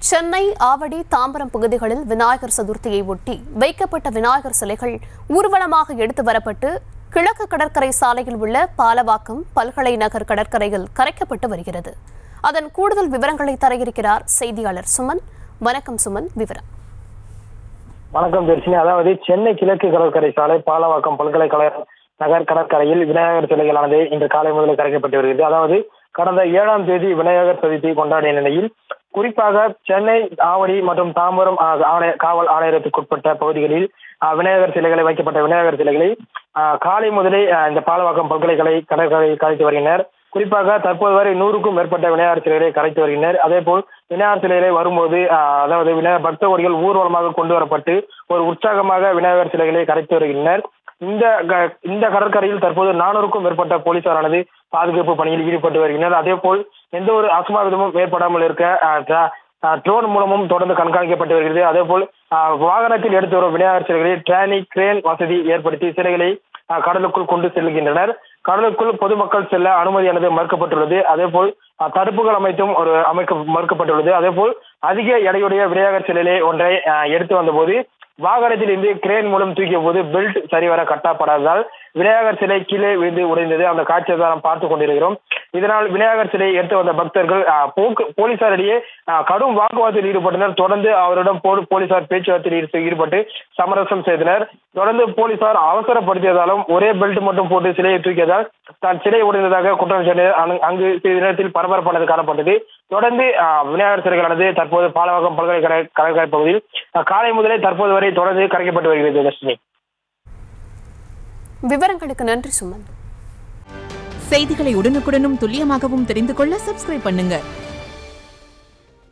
சென்னை ஆவடி தாம்பரம் பகுதிகளில் விநாயகர் சதுர்த்தியை ஒட்டி வைக்கப்பட்ட விநாயகர் சிலைகள் ஊர்வலமாக எடுத்து வரப்பட்டு கிழக்கு கடற்கரை சாலையில் உள்ள பாலவாக்கம் பல்கலை நகர் கடற்கரையில் கரைக்கப்பட்டு வருகிறது அதன் கூடுதல் விவரங்களை தர இருக்கிறார் செய்தியாளர் சுமன் வணக்கம் சுமன் விவரம் வணக்கம் தர்ஷினி அதாவது சென்னை கிழக்கு கடற்கரை சாலை பாலவாக்கம் பல்கலைக்கழக நகர் கடற்கரையில் விநாயகர் சிலைகளானது இன்று காலை முதல் கரைக்கப்பட்டு வருகிறது அதாவது கடந்த ஏழாம் தேதி விநாயகர் சதுர்த்தி கொண்டாடிய நிலையில் குறிப்பாக சென்னை ஆவடி மற்றும் தாம்பரம் ஆ- ஆணைய காவல் ஆணையரத்துக்குட்பட்ட பகுதிகளில் ஆ, விநாயகர் சிலைகளை வைக்கப்பட்ட விநாயகர் சிலைகளை ஆ, காலை முதலே ஆ, இந்த பாலவாக்கம் பல்கலைக்கழக கடற்கரையில் கரைத்து வருகின்றனர் குறிப்பாக தற்போது வரை நூறுக்கும் மேற்பட்ட விநாயகர் சிலைகளை கரைத்து வருகின்றனர் அதே போல் விநாயகர் சிலைகளை வரும்போது ஆஹ், அதாவது விநாயகர் பக்த கோடிகள் ஊர்வலமாக கொண்டு வரப்பட்டு ஒரு உற்சாகமாக விநாயகர் சிலைகளை கரைத்து வருகின்றனர் இந்த க- இந்த கடற்கரையில் தற்போது நானூறுக்கும் மேற்பட்ட போலீசாரானது பாதுகாப்பு பணியில் ஈடுபட்டு வருகின்றனர் அதே போல் எந்த ஒரு அசம்பாவிதமும் ஏற்படாமல் இருக்க ஆஹ், ட்ரா- ஆஹ், ட்ரோன் மூலமும் தொடர்ந்து கண்காணிக்கப்பட்டு வருகிறது அதே போல் ஆஹ், வாகனத்தில் எடுத்து வரும் விநாயகர் சிலைகளில் டிரானி கிரேன் வசதி ஏற்படுத்தி சிலைகளை ஆஹ், கடலுக்குள் கொண்டு செல்கின்றனர் கடலுக்குள் பொதுமக்கள் செல்ல அனுமதியானது மறுக்கப்பட்டுள்ளது அதே போல் அஹ், தடுப்புகள் அமைத்தும் ஒரு அமைக்க மறுக்கப்பட்டுள்ளது அதே போல் அதிக எடையுடைய விநாயகர் சிலையிலே ஒன்றை அஹ், எடுத்து வந்தபோது வாகனத்தில் இருந்து கிரேன் மூலம் தூக்கிய போது பெல்ட் சரிவர கட்டப்படாததால் விநாயகர் சிலை கீழே விழுந்து உடைந்தது அந்த காட்சியை தான் நாம் பார்த்து கொண்டிருக்கிறோம் இதனால் விநாயகர் சிலை எடுத்து வந்த பக்தர்கள் அஹ், போக்கு போலீசாரிடையே அஹ், கடும் வாக்குவாதத்தில் ஈடுபட்டனர் தொடர்ந்து அவரிடம் போ- போலீசார் பேச்சுவார்த்தையில் ஈடுபட்டு- ஈடுபட்டு சமரசம் செய்தனர் தொடர்ந்து போலீசார் அவசரப்படுத்தியதாலும் ஒரே பெல்ட் மட்டும் போட்டு சிலையை தூக்கியதால் தான் சிலை உடைந்ததாக குற்றம் சாட்டினர் அங்கு- அங்கு சிறிது நேரத்தில் பரபரப்பானது காணப்பட்டது தொடர்ந்து அஹ், விநாயகர் சிலைகளானது தற்போது பாலவாக்கம் பல்கலைக்கழக கடற்கரை பகுதியில் அஹ், காலை முதலே தற்போது வரை தொடர்ந்து கரைக்கப்பட்டு வருகிறது தர்ஷினி விவரங்களுக்கு நன்றி சுமன் செய்திகளை உடனுக்குடனும் துல்லியமாகவும் தெரிந்து கொள்ள சப்ஸ்கிரைப் பண்ணுங்க